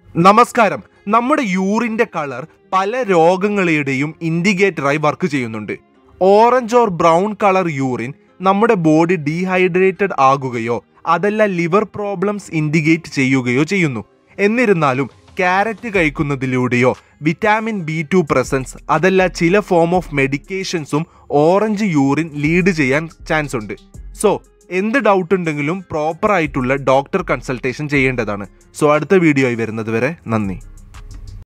നമസ്കാരം നമ്മുടെ യൂറിന്റെ കളർ പല രോഗങ്ങളുടെയും ഇൻഡിക്കേറ്ററായി വർക്ക് ചെയ്യുന്നുണ്ട് orange or brown colour urine നമ്മുടെ ബോഡി ഡീഹൈഡ്രേറ്റഡ് ആകുകയോ അതല്ല ലിവർ പ്രോബ്ലംസ് ഇൻഡിക്കേറ്റ് ചെയ്യുകയോ ചെയ്യുന്നു എന്നിരുന്നാലും ക്യാരറ്റ് കഴിക്കുന്നതിലൂടെയോ വിറ്റാമിൻ ബി ടു പ്രസൻസ് അതല്ല ചില ഫോം ഓഫ് മെഡിക്കേഷൻസും ഓറഞ്ച് യൂറിൻ ലീഡ് ചെയ്യാൻ ചാൻസ് ഉണ്ട് സോ എന്ത് ഡൗട്ട് ഉണ്ടെങ്കിലും പ്രോപ്പർ ആയിട്ടുള്ള ഡോക്ടർ കൺസൾട്ടേഷൻ ചെയ്യേണ്ടതാണ് സോ അടുത്ത വീഡിയോ ആയി വരുന്നത് വരെ നന്ദി